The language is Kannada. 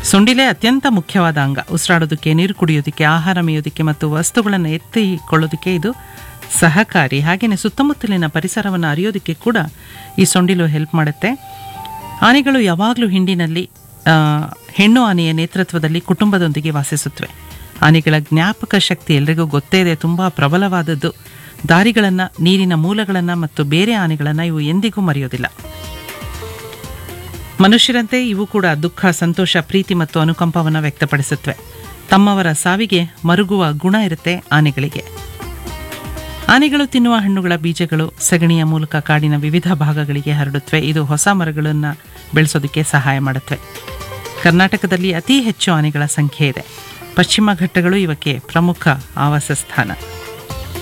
ಸೊಂಡಿಲೆ ಅತ್ಯಂತ ಮುಖ್ಯವಾದ ಅಂಗ ಉಸಿರಾಡೋದಕ್ಕೆ ನೀರು ಕುಡಿಯೋದಕ್ಕೆ ಆಹಾರ ಮೇಯೋದಕ್ಕೆ ಮತ್ತು ವಸ್ತುಗಳನ್ನು ಎತ್ತಿಕೊಳ್ಳೋದಕ್ಕೆ ಇದು ಸಹಕಾರಿ ಹಾಗೆಯೇ ಸುತ್ತಮುತ್ತಲಿನ ಪರಿಸರವನ್ನು ಅರಿಯೋದಕ್ಕೆ ಕೂಡ ಈ ಸೊಂಡಿಲು ಹೆಲ್ಪ್ ಮಾಡುತ್ತೆ ಆನೆಗಳು ಯಾವಾಗಲೂ ಹಿಂಡಿನಲ್ಲಿ ಆ, ಹೆಣ್ಣು ಆನೆಯ ನೇತೃತ್ವದಲ್ಲಿ ಕುಟುಂಬದೊಂದಿಗೆ ವಾಸಿಸುತ್ತವೆ ಆನೆಗಳ ಜ್ಞಾಪಕ ಶಕ್ತಿ ಎಲ್ರಿಗೂ ಗೊತ್ತೇ ಇದೆ ತುಂಬ ಪ್ರಬಲವಾದದ್ದು ದಾರಿಗಳನ್ನು ನೀರಿನ ಮೂಲಗಳನ್ನು ಮತ್ತು ಬೇರೆ ಆನೆಗಳನ್ನು ಇವು ಎಂದಿಗೂ ಮರೆಯೋದಿಲ್ಲ ಮನುಷ್ಯರಂತೆ ಇವು ಕೂಡ ದುಃಖ ಸಂತೋಷ ಪ್ರೀತಿ ಮತ್ತು ಅನುಕಂಪವನ್ನು ವ್ಯಕ್ತಪಡಿಸುತ್ತವೆ ತಮ್ಮವರ ಸಾವಿಗೆ ಮರುಗುವ ಗುಣ ಇರುತ್ತೆ ಆನೆಗಳಿಗೆ ಆನೆಗಳು ತಿನ್ನುವ ಹಣ್ಣುಗಳ ಬೀಜಗಳು ಸಗಣಿಯ ಮೂಲಕ ಕಾಡಿನ ವಿವಿಧ ಭಾಗಗಳಿಗೆ ಹರಡುತ್ತವೆ ಇದು ಹೊಸ ಮರಗಳನ್ನು ಬೆಳೆಸೋದಕ್ಕೆ ಸಹಾಯ ಮಾಡುತ್ತವೆ ಕರ್ನಾಟಕದಲ್ಲಿ ಅತಿ ಹೆಚ್ಚು ಆನೆಗಳ ಸಂಖ್ಯೆ ಇದೆ ಪಶ್ಚಿಮ ಘಟ್ಟಗಳು ಇವಕ್ಕೆ ಪ್ರಮುಖ ಆವಾಸ ಸ್ಥಾನ